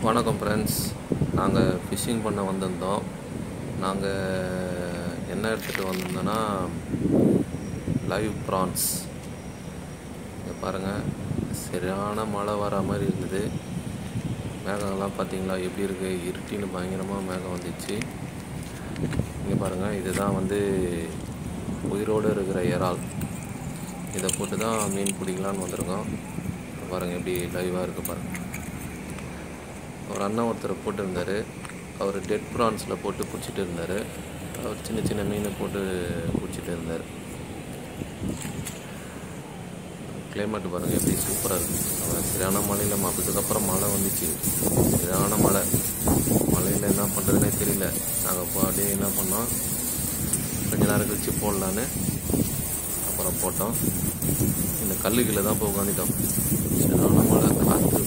வணக்கம் ஃப்ரெண்ட்ஸ் நாங்கள் ஃபிஷ்ஷிங் பண்ண வந்திருந்தோம் நாங்கள் என்ன எடுத்துகிட்டு வந்திருந்தோன்னா லைவ் ப்ரான்ஸ் இங்கே பாருங்கள் சரியான மழை வர மாதிரி இருந்தது மேகங்கள்லாம் பார்த்தீங்களா எப்படி இருக்குது இருட்டின்னு பயங்கரமாக மேகம் வந்துச்சு இங்கே பாருங்கள் இதுதான் வந்து உயிரோடு இருக்கிற இறால் இதை போட்டு தான் மீன் பிடிக்கலான்னு வந்திருக்கோம் பாருங்கள் எப்படி லைவாக இருக்குது பாருங்கள் ஒரு அண்ணன் ஒருத்தர் போட்டிருந்தார் அவர் டெட் ப்ரான்ஸில் போட்டு பிடிச்சிட்டு இருந்தார் அவர் சின்ன சின்ன மீனை போட்டு பிடிச்சிட்டு இருந்தார் கிளைமேட் பாருங்கள் எப்படி சூப்பராக இருக்குது சரியான மழையில் அதுக்கப்புறம் மழை வந்துச்சு சரியான மழை மழையில் என்ன பண்ணுறதுனே தெரியல நாங்கள் இப்போ அப்படியே என்ன பண்ணோம் கொஞ்ச நேரம் கழிச்சு போடலான்னு அப்புறம் போட்டோம் இந்த கல்லுக்கீழே தான் போய் உட்காந்துட்டோம் சரியான மழை காற்று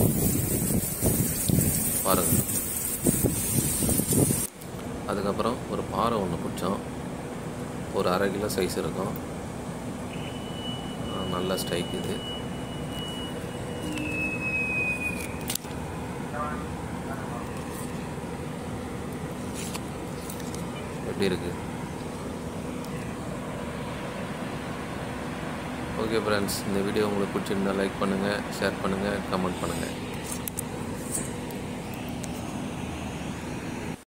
பாருங்க அதுக்கப்புறம் ஒரு பாறை ஒன்று பிடிச்சோம் ஒரு அரை கிலோ சைஸ் இருக்கும் ஆஹ் நல்ல ஸ்ட்ரைக் இது எப்படி இருக்கு ஓகே ஃப்ரெண்ட்ஸ் இந்த வீடியோ உங்களுக்கு பிடிச்சிருந்தா லைக் பண்ணுங்கள் ஷேர் பண்ணுங்கள் கமெண்ட் பண்ணுங்கள்